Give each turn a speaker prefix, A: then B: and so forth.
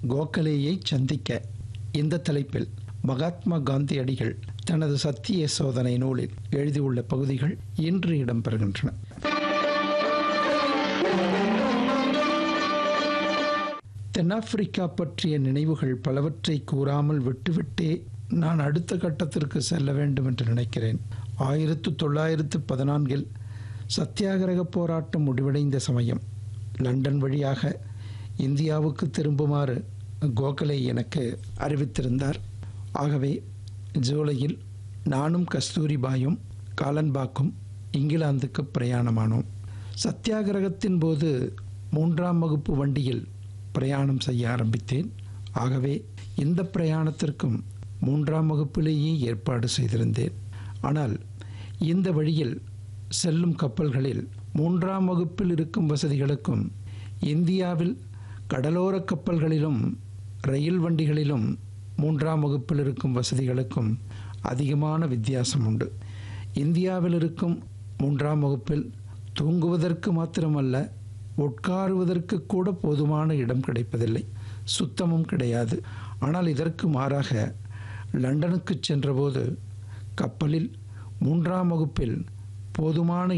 A: கோகலேயை சந்திக்க இந்த தலைப்பில் மகாத்மா காந்தியடிகள் தனது சத்திய சோதனை நூலில் எழுதியுள்ள பகுதிகள் இன்று இடம்பெறுகின்றன தென்னாப்பிரிக்கா பற்றிய நினைவுகள் பலவற்றை கூறாமல் விட்டுவிட்டே நான் அடுத்த கட்டத்திற்கு செல்ல வேண்டும் என்று நினைக்கிறேன் ஆயிரத்து தொள்ளாயிரத்து பதினான்கில் சத்தியாகிரக போராட்டம் முடிவடைந்த சமயம் லண்டன் வழியாக இந்தியாவுக்கு திரும்புமாறு கோகலே எனக்கு அறிவித்திருந்தார் ஆகவே ஜூலையில் நானும் கஸ்தூரிபாயும் காலன்பாக்கும் இங்கிலாந்துக்கு பிரயாணமானோம் சத்தியாகிரகத்தின் போது மூன்றாம் வகுப்பு வண்டியில் பிரயாணம் செய்ய ஆரம்பித்தேன் ஆகவே இந்த பிரயாணத்திற்கும் மூன்றாம் வகுப்பிலேயே ஏற்பாடு செய்திருந்தேன் ஆனால் இந்த வழியில் செல்லும் கப்பல்களில் மூன்றாம் வகுப்பில் இருக்கும் வசதிகளுக்கும் இந்தியாவில் கடலோர கப்பல்களிலும் ரயில் வண்டிகளிலும் மூன்றாம் வகுப்பில் இருக்கும் வசதிகளுக்கும் அதிகமான வித்தியாசம் உண்டு இந்தியாவில் இருக்கும் மூன்றாம் வகுப்பில் தூங்குவதற்கு மாத்திரமல்ல உட்காருவதற்கு கூட போதுமான இடம் கிடைப்பதில்லை சுத்தமும் கிடையாது ஆனால் இதற்கு மாறாக லண்டனுக்கு சென்றபோது கப்பலில் மூன்றாம் வகுப்பில் போதுமான